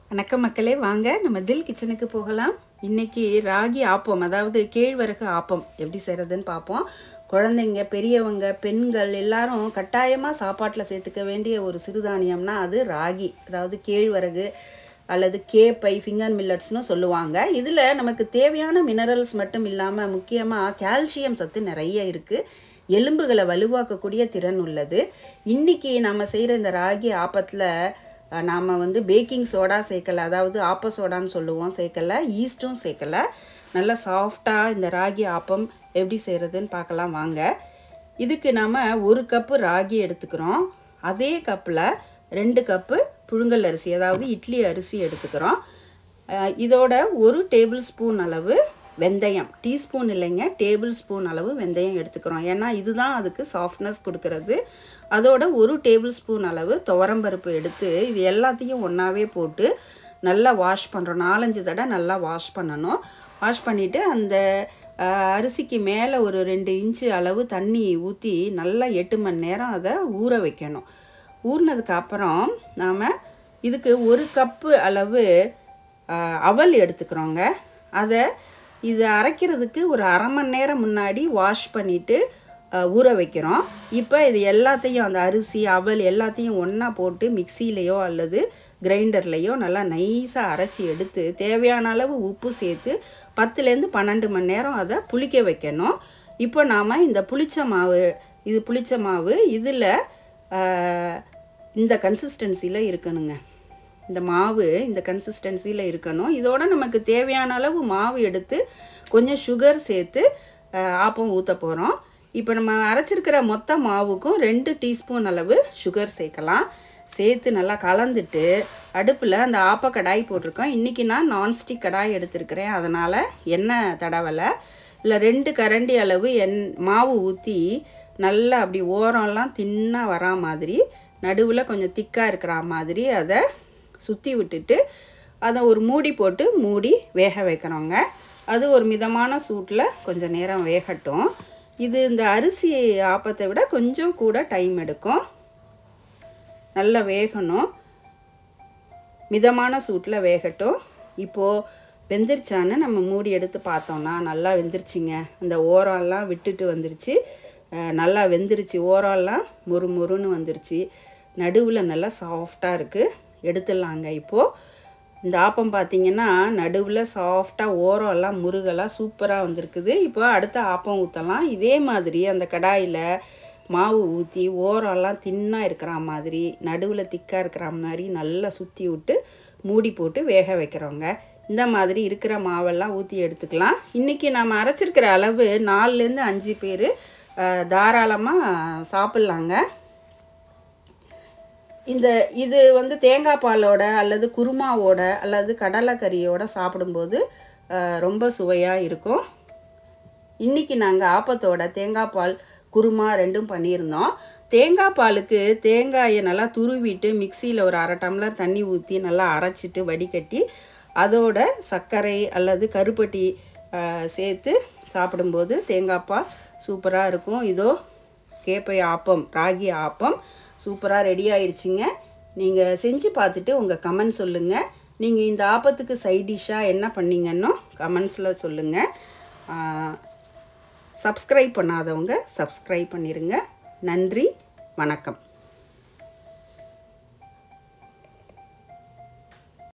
வணக்கம் மக்களே வாங்க நம்ம தில் கிச்சனுக்கு போகலாம் இன்னைக்கு ராகி ஆப்பம் அதாவது கேழ்வரகு ஆப்பம் எப்படி செய்கிறதுன்னு பார்ப்போம் குழந்தைங்க பெரியவங்க பெண்கள் எல்லாரும் கட்டாயமாக சாப்பாட்டில் சேர்த்துக்க வேண்டிய ஒரு சிறுதானியம்னா அது ராகி அதாவது கேழ்வரகு அல்லது கேப்பை ஃபிங்கர் மில்லட்ஸ்னு சொல்லுவாங்க இதில் நமக்கு தேவையான மினரல்ஸ் மட்டும் இல்லாமல் முக்கியமாக கால்சியம் சத்து நிறைய இருக்குது எலும்புகளை வலுவாக்கக்கூடிய திறன் உள்ளது இன்னைக்கு நம்ம செய்கிற இந்த ராகி ஆப்பத்தில் நாம் வந்து பேக்கிங் சோடா சேர்க்கலை அதாவது ஆப்ப சோடான்னு சொல்லுவோம் சேர்க்கலை ஈஸ்ட்டும் சேர்க்கலை நல்லா சாஃப்டாக இந்த ராகி ஆப்பம் எப்படி செய்கிறதுன்னு பார்க்கலாம் வாங்க இதுக்கு நாம் ஒரு கப்பு ராகி எடுத்துக்கிறோம் அதே கப்பில் ரெண்டு கப்பு புழுங்கல் அரிசி அதாவது இட்லி அரிசி எடுத்துக்கிறோம் அஹ் இதோட ஒரு டேபிள் ஸ்பூன் அளவு வெந்தயம் டீஸ்பூன் இல்லைங்க டேபிள் ஸ்பூன் அளவு வெந்தயம் எடுத்துக்கிறோம் ஏன்னா இதுதான் அதுக்கு சாஃப்ட்னஸ் கொடுக்கறது அதோட ஒரு டேபிள் ஸ்பூன் அளவு துவரம்பருப்பு எடுத்து இது எல்லாத்தையும் ஒன்றாவே போட்டு நல்லா வாஷ் பண்ணுறோம் நாலஞ்சு தடவை நல்லா வாஷ் பண்ணணும் வாஷ் பண்ணிவிட்டு அந்த அஹ், அரிசிக்கு மேலே ஒரு ரெண்டு இன்ச்சு அளவு தண்ணி ஊற்றி நல்லா எட்டு மணி நேரம் அதை ஊற வைக்கணும் ஊறினதுக்கு அப்புறம் நாம் இதுக்கு ஒரு கப்பு அளவு ஆஹ், அவல் எடுத்துக்கிறோங்க அதை இது அரைக்கிறதுக்கு ஒரு அரை மணி நேரம் முன்னாடி வாஷ் பண்ணிவிட்டு ஊற வைக்கிறோம் இப்போ இது எல்லாத்தையும் அந்த அரிசி அவல் எல்லாத்தையும் ஒன்றா போட்டு மிக்சியிலையோ அல்லது கிரைண்டர்லேயோ நல்லா நைஸாக அரைச்சி எடுத்து தேவையான அளவு உப்பு சேர்த்து பத்துலேருந்து பன்னெண்டு மணி நேரம் அதை புளிக்க வைக்கணும் இப்போ நாம் இந்த புளிச்ச மாவு இது புளிச்ச மாவு இதில் இந்த கன்சிஸ்டன்சியில் இருக்கணுங்க இந்த மாவு இந்த கன்சிஸ்டன்சியில் இருக்கணும் இதோட நமக்கு தேவையான அளவு மாவு எடுத்து கொஞ்சம் சுகர் சேர்த்து ஆஹ், ஆப்பம் ஊற்ற போகிறோம் இப்போ நம்ம அரைச்சிருக்கிற மொத்த மாவுக்கும் ரெண்டு டீஸ்பூன் அளவு சுகர் சேர்க்கலாம் சேர்த்து நல்லா கலந்துட்டு அடுப்பில் அந்த ஆப்ப கடாய் போட்டிருக்கோம் இன்றைக்கி நான் நான்ஸ்டிக் கடாய் எடுத்திருக்கிறேன் அதனால் எண்ணெய் தடவலை இல்லை ரெண்டு கரண்டி அளவு எண் மாவு ஊற்றி நல்லா அப்படி ஓரம்லாம் தின்னாக வரா மாதிரி நடுவில் கொஞ்சம் திக்காக இருக்கிற மாதிரி அதை சுற்றி விட்டுட்டு அதை ஒரு மூடி போட்டு மூடி வேக வைக்கிறோங்க அது ஒரு மிதமான சூட்டில் கொஞ்சம் நேரம் வேகட்டும் இது இந்த அரிசி ஆப்பத்தை விட கொஞ்சம் கூட டைம் எடுக்கும் நல்லா வேகணும் மிதமான சூட்டில் வேகட்டும் இப்போது வெந்துருச்சான்னு நம்ம மூடி எடுத்து பார்த்தோம்னா நல்லா வெந்துருச்சுங்க அந்த ஓரம்லாம் விட்டுட்டு வந்துருச்சு அஹ் நல்லா வெந்துருச்சு ஓரம்லாம் மொறு மொறுன்னு வந்துருச்சு நடுவில் நல்லா சாஃப்டாக இருக்குது எடுத்துடலாங்க இப்போது இந்த ஆப்பம் பார்த்தீங்கன்னா நடுவில் சாஃப்டாக ஓரம்லாம் முருகலாக சூப்பராக வந்திருக்குது இப்போ அடுத்த ஆப்பம் ஊற்றலாம் இதே மாதிரி அந்த கடாயில் மாவு ஊற்றி ஓரம்லாம் தின்னாக இருக்கிற மாதிரி நடுவில் திக்காக இருக்கிற மாதிரி நல்லா சுற்றி விட்டு மூடி போட்டு வேக வைக்கிறோங்க இந்த மாதிரி இருக்கிற மாவெல்லாம் ஊற்றி எடுத்துக்கலாம் இன்றைக்கி நம்ம அரைச்சிருக்கிற அளவு நாலுலேருந்து அஞ்சு பேர் தாராளமாக சாப்பிட்லாங்க இந்த இது வந்து தேங்காய் பாலோட அல்லது குருமாவோட அல்லது கடலைக்கறியோட சாப்பிடும்போது அஹ், ரொம்ப சுவையாக இருக்கும் இன்றைக்கி நாங்கள் ஆப்பத்தோட தேங்காய் பால் குருமா ரெண்டும் பண்ணியிருந்தோம் தேங்காய் பாலுக்கு தேங்காயை நல்லா துருவிட்டு மிக்சியில் ஒரு அரை டம்ளர் தண்ணி ஊற்றி நல்லா அரைச்சிட்டு வடிகட்டி அதோட சர்க்கரை அல்லது கருப்பட்டி அஹ், சேர்த்து சாப்பிடும்போது தேங்காய் பால் சூப்பராக இருக்கும் இதோ கேப்பை ஆப்பம் ராகி ஆப்பம் சூப்பராக ரெடி ஆயிடுச்சுங்க நீங்கள் செஞ்சு பார்த்துட்டு உங்கள் கமெண்ட் சொல்லுங்கள் நீங்கள் இந்த ஆப்பத்துக்கு சைட் டிஷ்ஷாக என்ன பண்ணீங்கன்னு கமெண்ட்ஸில் சொல்லுங்கள் சப்ஸ்கிரைப் பண்ணாதவங்க சப்ஸ்கிரைப் பண்ணிடுங்க நன்றி வணக்கம்